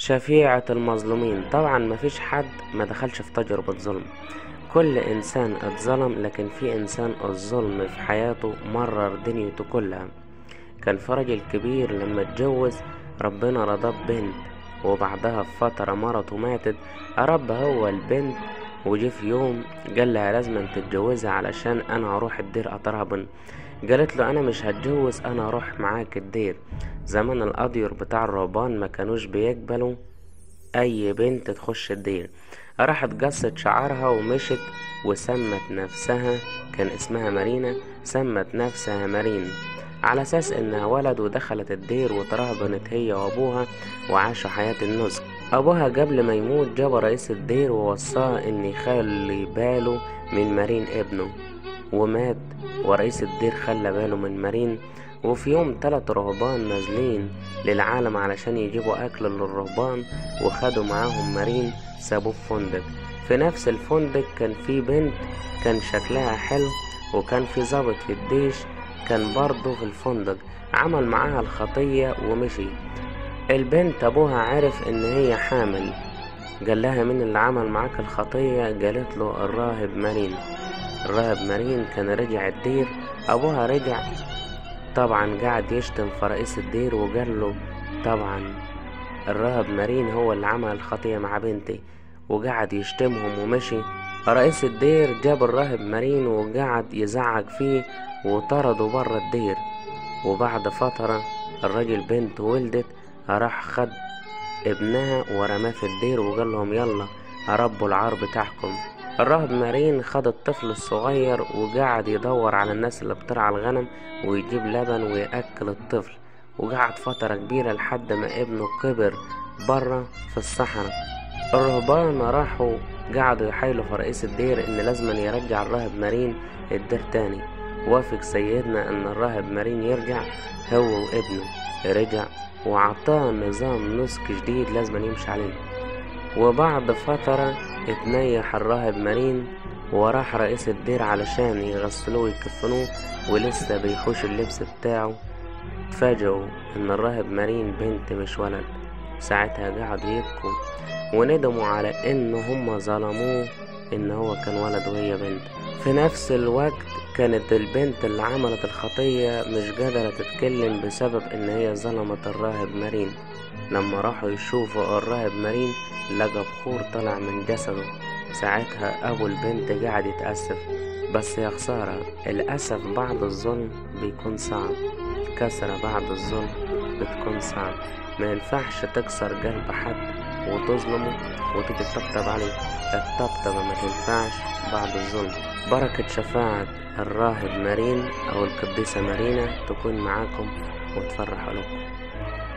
شفيعة المظلومين طبعا مفيش حد ما دخلش في تجربة ظلم كل إنسان اتظلم لكن في إنسان الظلم في حياته مرر دنيته كلها كان في راجل كبير لما اتجوز ربنا رضاه ببنت وبعدها بفترة مرته ماتت أرب هو البنت وجي في يوم قال لها لازم تتجوزها علشان أنا هروح الدير أترهبن قالت له أنا مش هتجوز أنا هروح معاك الدير زمان الأدير بتاع الرهبان ما كانوش بيقبلوا أي بنت تخش الدير راحت قصت شعرها ومشت وسمت نفسها كان اسمها مارينا سمت نفسها مارين على أساس إنها ولد ودخلت الدير وترهبنت هي وأبوها وعاشوا حياة النزك أبوها قبل ما يموت جاب رئيس الدير ووصاه إن يخلي باله من مارين ابنه ومات ورئيس الدير خلى باله من مارين وفي يوم تلات رهبان نازلين للعالم علشان يجيبوا أكل للرهبان وخدوا معاهم مارين سابوه في فندق في نفس الفندق كان في بنت كان شكلها حلو وكان في ضابط في الجيش كان برضه في الفندق عمل معاها الخطية ومشي البنت أبوها عرف إن هي حامل قال لها مين اللي عمل معاك الخطية قالت له الراهب مارين الراهب مارين كان رجع الدير أبوها رجع طبعا قعد يشتم في رئيس الدير وقال له طبعا الراهب مارين هو اللي عمل الخطية مع بنتي وقعد يشتمهم ومشي رئيس الدير جاب الراهب مارين وقعد يزعق فيه وطرده برا الدير وبعد فترة الراجل بنت ولدت راح خد ابنها ورماه في الدير وقال لهم يلا ربوا العار بتاعكم الراهب مارين خد الطفل الصغير وقعد يدور على الناس اللي بترعى الغنم ويجيب لبن ويأكل الطفل وقعد فترة كبيرة لحد ما ابنه كبر برا في الصحراء الرهبان راحوا قعدوا يحايلوا في رئيس الدير ان لازم يرجع الراهب مارين الدير تاني وافق سيدنا ان الراهب مارين يرجع هو وابنه رجع وعطاه نظام نسك جديد لازم يمشي عليه وبعد فترة اتنيح الراهب مارين وراح رئيس الدير علشان يغسلوه ويكفنوه ولسه بيحوش اللبس بتاعه اتفاجئوا ان الراهب مارين بنت مش ولد ساعتها قعدوا يبكوا وندموا على ان هم ظلموه ان هو كان ولد وهي بنت في نفس الوقت كانت البنت اللي عملت الخطية مش قادرة تتكلم بسبب ان هي ظلمت الراهب مارين لما راحوا يشوفوا الراهب مارين لقى بخور طلع من جسده ساعتها ابو البنت قاعد يتأسف بس يا خسارة الأسف بعد الظلم بيكون صعب الكسرة بعد الظلم بتكون صعب ما ينفعش تكسر قلب حد وتظلمه وتيجي تطبطب عليه الطبطبة ما تنفعش بعد الظلم بركة شفاعة الراهب مارين أو القديسة مارينا تكون معاكم وتفرح قلوبكم